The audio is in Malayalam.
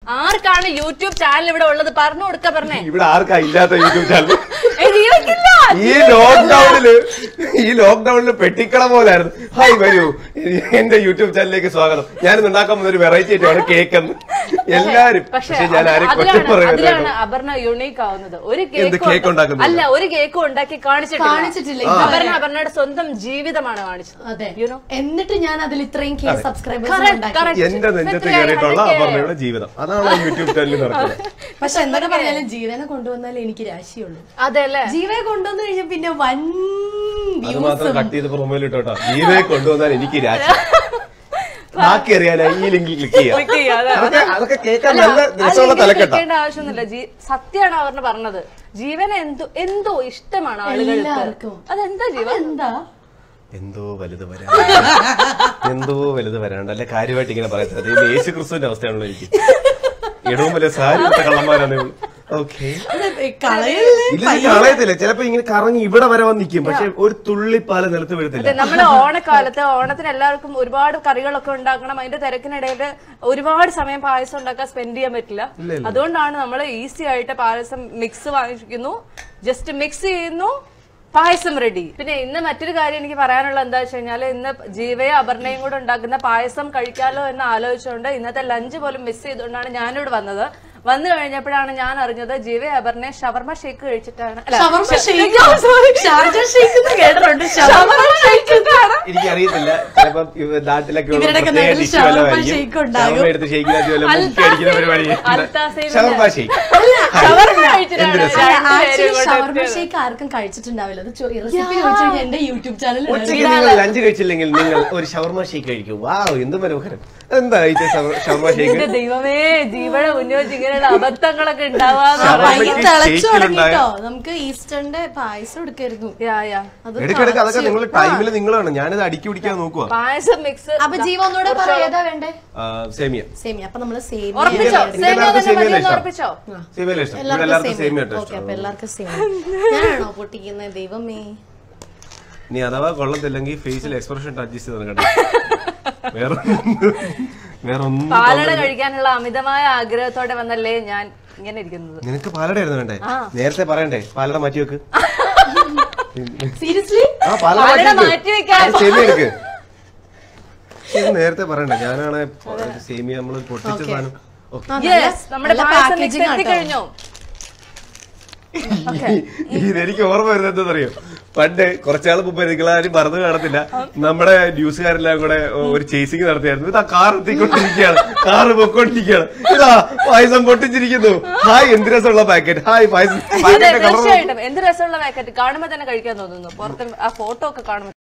ആർക്കാണ് യൂട്യൂബ് ചാനൽ ഇവിടെ ഉള്ളത് പറഞ്ഞു കൊടുക്ക പറഞ്ഞേ ഇവിടെ ആർക്കാ ഇല്ലാത്ത യൂട്യൂബ് ചാനൽ ഏ, നിങ്ങൾക്കില്ല. ഈ ലോക്ക്ഡൌണില് ഈ ലോക്ക്ഡൌണില് പെട്ടിക്കട പോലായിരുന്നു ഹായ് വരൂ എന്റെ യൂട്യൂബ് ചാനലിലേക്ക് സ്വാഗതം ഞാനിന്ന് ഉണ്ടാക്കാൻ പോകുന്ന ഒരു വെറൈറ്റി ആയിട്ടാണ് കേക്ക് എന്ന് എല്ലാരും പക്ഷെ പക്ഷെ ഞാൻ ആരും അത് കുറ്റം അതിലാണ് അതിലാണ് പറയുന്നില്ല അപർണ യുണീക്ക് ആവുന്നത് ഒരു എന്ത് കേക്ക് cake ഉണ്ടാക്കുന്നില്ല? അല്ല ഒരു കേക്കും ഉണ്ടാക്കി കാണിച്ചിട്ടില്ല കാണിച്ചിട്ടില്ല, അപർണ ഇതുവരെ. അപർണയുടെ സ്വന്തം ജീവിതമാണ് കാണിച്ചത് അതെ You know? എന്നിട്ട് ഞാൻ അതിൽ ഇത്രയും കെ സബ്സ്ക്രൈബേഴ്സ് Correct, ഉണ്ടാക്കി correct. എന്റെ നെഞ്ചത്ത് എത്രയായി? കയറിയിട്ടുള്ള 100K ആയോ? അപർണയുടെ ജീവിതം അതാണ് ആ യൂട്യൂബ് ചാനലിൽ നടക്കുന്നത് പക്ഷെ എന്തൊക്കെ പറഞ്ഞാലും ജീവനെ കൊണ്ടുവന്നാലേ എനിക്ക് രാശിയുള്ളൂ അതെ അല്ലേ ജീവനെ കൊണ്ടുവന്നു കഴിഞ്ഞാൽ പിന്നെ വൻ അത് മാത്രം വ്യൂസും കട്ട് ചെയ്ത് പ്രൊമോയിൽ ഇട്ടോട്ടോ ജീവയെ കൊണ്ടുവന്നാൽ എനിക്ക് രാജി ബാക്കി അറിയാനായി ഈ ലിങ്കിൽ ക്ലിക്ക് ചെയ്യാം Click ചെയ്യാം, അതെ. അതൊക്കെ അതൊക്കെ കേൾക്കാൻ അല്ല, നല്ല രസമുള്ള അല്ലെങ്കിൽ തലക്കെട്ടാ കേൾക്കേണ്ട ആവശ്യമൊന്നുമില്ല ജീ- സത്യാണ് അവരുടെ പറഞ്ഞത് ജീവന എന്തോ എന്തോ ഇഷ്ടമാണ് ആളുകൾക്ക് എല്ലാവർക്കും. അതെന്താ ജീവൻ എന്താ എന്തോ വലുത് വരാൻ എന്തോ വലുത് വരാണ്ട് അല്ലെ കാര്യമായിട്ട് ഇങ്ങനെ പറയത്തത് ഇത് യേശു ക്രിസ്തുവിന്റെ അവസ്ഥയാണല്ലോ എനിക്ക് ഇടവും വലിയ സാരി ഇട്ട കള്ളന്മാരാണ് ഓക്കെ കളയല്ലേ ഇല്ല ഇത് കളയത്തില്ല ചിലപ്പോ ഇങ്ങനെ കറങ്ങി ഇവിടെ വരെ വന്ന് നിൽക്കും പക്ഷെ ഒരു തുള്ളി പാല നിലത്ത് അതെ വീഴത്തില്ല നമ്മള് ഓണക്കാലത്ത് ഓണത്തിന് എല്ലാവർക്കും ഒരുപാട് കറികളൊക്കെ ഉണ്ടാക്കണം അതിന്റെ തിരക്കിനിടയിൽ ഒരുപാട് സമയം പായസം ഉണ്ടാക്കാൻ സ്പെൻഡ് ചെയ്യാൻ പറ്റില്ല അതുകൊണ്ടാണ് നമ്മൾ ഈസി ആയിട്ട് പായസം മിക്സ് വാങ്ങിക്കുന്നു ജസ്റ്റ് മിക്സ് ചെയ്യുന്നു പായസം റെഡി പിന്നെ ഇന്ന് മറ്റൊരു കാര്യം എനിക്ക് പറയാനുള്ള എന്താ വെച്ച് കഴിഞ്ഞാൽ ഇന്ന് ജീവയും അപർണയും കൂടെ ഉണ്ടാക്കുന്ന പായസം കഴിക്കാലോ എന്ന് ആലോചിച്ചുകൊണ്ട് ഇന്നത്തെ ലഞ്ച് പോലും മിസ് ചെയ്തുകൊണ്ടാണ് ഞാനിവിടെ വന്നത് വന്നു കഴിഞ്ഞപ്പോഴാണ് ഞാൻ അറിഞ്ഞത് ജീവയും അപർണയും ഷവർമ ഷേക്ക് കഴിച്ചിട്ടാണ് അല്ല, ഷവർമ ഷ- ഷേക്ക് sorry. ഷാർജ ഷേക്ക് എന്ന് കേട്ടിട്ടുണ്ട് ഷവർമ ഷേക്ക് എന്നാണ്. എനിക്ക് അറിയത്തില്ല ചിലപ്പോ നാട്ടിലൊക്കെ ഉള്ള ഇവരുടെയൊക്കെ പ്രത്യേക നാട്ടിൽ dish ഷവർമ വല്ലതുമായിരിക്കും. shake ഉണ്ടാകും. ഷവർമ എടുത്ത് ഷെയ്ക്കിനകത്ത് വല്ല മുക്കി അടിക്കുന്ന പരിപാടി അൽത്താസയിൽ ഷവർമ ഷെയ്ക്ക് ഷവർമ കഴിച്ചിട്ടാണ് എന്ത് രസം. അല്ല, രണ്ടുപേരും actually ഇവിടെ ഷവർമ എത്തിയത്. ഷേക്ക് ആർക്കും കഴിച്ചിട്ടുണ്ടാവില്ല അത് റെസിപ്പി ചോദിച്ചു കഴിഞ്ഞാൽ എന്റെ യൂട്യൂബ് ചാനൽ ഉച്ചയ്ക്ക് നിങ്ങൾ ലഞ്ച് കഴിച്ചില്ലെങ്കിൽ നിങ്ങൾ ഒരു ഷവർമ ഷേക്ക് കഴിക്കും വാവ് എന്ത് മനോഹരം എന്താ കഴിച്ച ഷവർമ ഷേക്ക് എന്റെ ദൈവമേ ജീവനെ മുന്നോട്ട് ഇങ്ങനെയുള്ള അബദ്ധങ്ങളൊക്കെ ഉണ്ടാവാന്ന് ഷവർമ്മ പറയുന്നത്. ഷേക്ക് തിളച്ചു ഷേക്കിലുണ്ടായ- തുടങ്ങിട്ടോ നമുക്ക് ഈസ്റ്ററിന്റെ പായസം എടുക്കായിരുന്നു യാ, യാ. അത് എടുക്കെടുക്ക് അതൊക്കെ നിങ്ങൾ ടൈമിൽ നിങ്ങളാണ് ഞാനിത് അടുക്കി പിടിക്കാൻ നോക്കുക പായസം മിക്സ് അപ്പൊ ജീവ ഒന്നുകൂടെ പറ ഏതാ വേണ്ടേ സേമിയ സേമിയ അപ്പൊ നമ്മള് സേമിയ ഉറപ്പിച്ചോ നിങ്ങൾക്ക് സേമിയ എല്ലാവർക്കും തന്നെ സേമിയ മതിയെന്ന് ഇഷ്ടം? ഉറപ്പിച്ചോ സേമിയ ഇഷ്ടം ഇവിടെ എല്ലാവർക്കും എല്ലാവർക്കും സേമിയ സേമിയ ഇട്ടോ ഓക്കെ അപ്പൊ എല്ലാവർക്കും സേമിയ ഞാനാണോ പൊട്ടിക്കുന്നത് ദൈവമേ നീ അഥവാ കൊള്ളത്തില്ലെങ്കിൽ ഫേസിൽ എക്സ്പ്രഷൻ അഡ്ജസ്റ്റ് ചെയ്ത് കേട്ടോ വേറെ വേറെ ഒന്നും പാലട കഴിക്കാനുള്ള അമിതമായ ആഗ്രഹത്തോടെ വന്നല്ലേ ഞാൻ ഇങ്ങനെ ഇരിക്കുന്നത് നിനക്ക് പാലട ആയിരുന്നു വേണ്ടേ നേരത്തെ പറയണ്ടേ പാലട മാറ്റി വെക്ക് സീരിയസ്ലി ആ പാലട പാലട മാറ്റി മാറ്റി വെക്കാം. വെക്ക് സേമിയ എടുക്ക് ഇത് നേരത്തെ പറയണ്ടേ ഞാനാണ് സേമിയ നമ്മൾ പൊട്ടിച്ച സാധനം ഓക്കെ യെസ് നമ്മുടെ നല്ല പായസം packaging മിക്സ് ആട്ടോ. എത്തിക്കഴിഞ്ഞു ഇതെനിക്ക് ഓർമ്മ വരുന്നത് എന്താ അറിയോ പണ്ട് കുറച്ചാൾ മുമ്പ് നിങ്ങളാരും മറന്നു കാണത്തില്ല നമ്മുടെ ന്യൂസുകാരെല്ലാം കൂടെ ഒരു ചേസിങ് നടത്തിയായിരുന്നു ഇതാ കാർ എത്തിക്കൊണ്ടിരിക്കുകയാണ് കാറ് പൊക്കോണ്ടിരിക്കുകയാണ് ഇതാ പായസം പൊട്ടിച്ചിരിക്കുന്നു ഹായ് എന്ത് രസമുള്ള പാക്കറ്റ് ഹായ് പായസം അതെ പാക്കറ്റ് കളർ തീർച്ചയായിട്ടും എന്ത് രസമുള്ള പാക്കറ്റ് കാണുമ്പോ തന്നെ കഴിക്കാൻ തോന്നുന്നു പുറത്ത് ആ ഫോട്ടോ ഒക്കെ കാണുമ്പോൾ